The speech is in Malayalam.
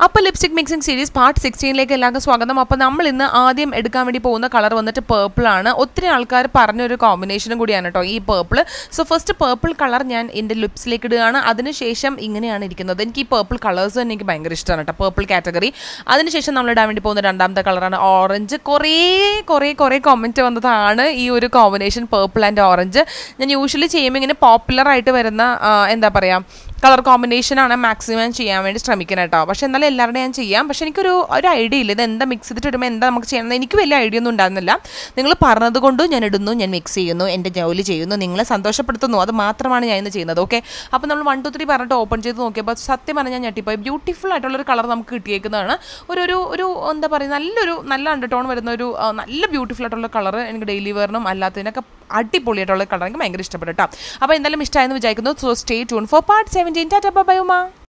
അപ്പോൾ ലിപ്സ്റ്റിക് മിക്സിംഗ് സീരീസ് പാർട്ട് സിക്സ്റ്റീനിലേക്ക് എല്ലാവർക്കും സ്വാഗതം അപ്പോൾ നമ്മൾ ഇന്ന് ആദ്യം എടുക്കാൻ വേണ്ടി പോകുന്ന കളർ വന്നിട്ട് പേർപ്പിൾ ആണ് ഒത്തിരി ആൾക്കാർ പറഞ്ഞൊരു കോമ്പിനേഷനും കൂടിയാണ് കേട്ടോ ഈ purple so first purple colour ഞാൻ എൻ്റെ ലിപ്സിലേക്ക് ഇടുകയാണ് അതിനുശേഷം ഇങ്ങനെയാണ് ഇരിക്കുന്നത് എനിക്ക് ഈ പേർപ്പിൾ കളേഴ്സ് തന്നെ എനിക്ക് ഭയങ്കര ഇഷ്ടമാണ് കേട്ടോ പേർപ്പിൾ കാറ്റഗറി അതിനുശേഷം നമ്മൾ ഇടാൻ വേണ്ടി പോകുന്ന രണ്ടാമത്തെ കളറാണ് ഓറഞ്ച് കുറേ കുറേ കുറേ കമൻറ്റ് വന്നതാണ് ഈ ഒരു കോമ്പിനേഷൻ പേർപ്പിൾ ആൻഡ് ഓറഞ്ച് ഞാൻ യൂഷ്വലി ചെയ്യുമ്പോൾ ഇങ്ങനെ പോപ്പുലർ ആയിട്ട് വരുന്ന ആ, എന്താ പറയുക കളർ കോമ്പിനേഷനാണ് മാക്സിമം ചെയ്യാൻ വേണ്ടി ശ്രമിക്കുന്നത് കേട്ടോ പക്ഷേ എന്നാലും എല്ലാവരുടെയും ഞാൻ ചെയ്യാം പക്ഷേ എനിക്കൊരു ഒരു ഐഡിയ ഇല്ല ഇത് എന്താ മിക്സ് ചെയ്തിട്ട് ഇടുമ്പോൾ എന്താ നമുക്ക് ചെയ്യണമെന്ന് എനിക്ക് വലിയ ഐഡിയ ഒന്നും ഉണ്ടായിരുന്നില്ല നിങ്ങൾ പറഞ്ഞത് കൊണ്ട് ഞാൻ ഇടുന്നു ഞാൻ മിക്സ് ചെയ്യുന്നു എൻ്റെ ജോലി ചെയ്യുന്നു നിങ്ങളെ സന്തോഷപ്പെടുത്തുന്നു അത് മാത്രമാണ് ഞാൻ ഇന്ന് ചെയ്യുന്നത് ഓക്കെ അപ്പോൾ നമ്മൾ വൺ ടു ത്രീ പറഞ്ഞിട്ട് ഓപ്പൺ ചെയ്ത് നോക്കിയപ്പോൾ സത്യം പറഞ്ഞാൽ ഞാൻ ഞെട്ടിപ്പോയി ബ്യൂട്ടിഫുൾ ആയിട്ടുള്ളൊരു കളർ നമുക്ക് കിട്ടിയേക്കുന്നതാണ് ഒരു ഒരു ഒരു എന്താ പറയുക നല്ലൊരു നല്ല അണ്ടർടോൺ വരുന്ന ഒരു ആ, നല്ല ബ്യൂട്ടിഫുൾ ആയിട്ടുള്ള കളർ എനിക്ക് ഡെയിലി വെയറിനും അല്ലാത്തതിനൊക്കെ അടിപൊളിയായിട്ടുള്ള കളർ എനിക്ക് ഭയങ്കര ഇഷ്ടപ്പെട്ടു കേട്ടോ അപ്പോൾ എന്തായാലും ഇഷ്ടമായെന്ന് വിചാരിക്കുന്നു so stay tune for part seventeen tata bye Uma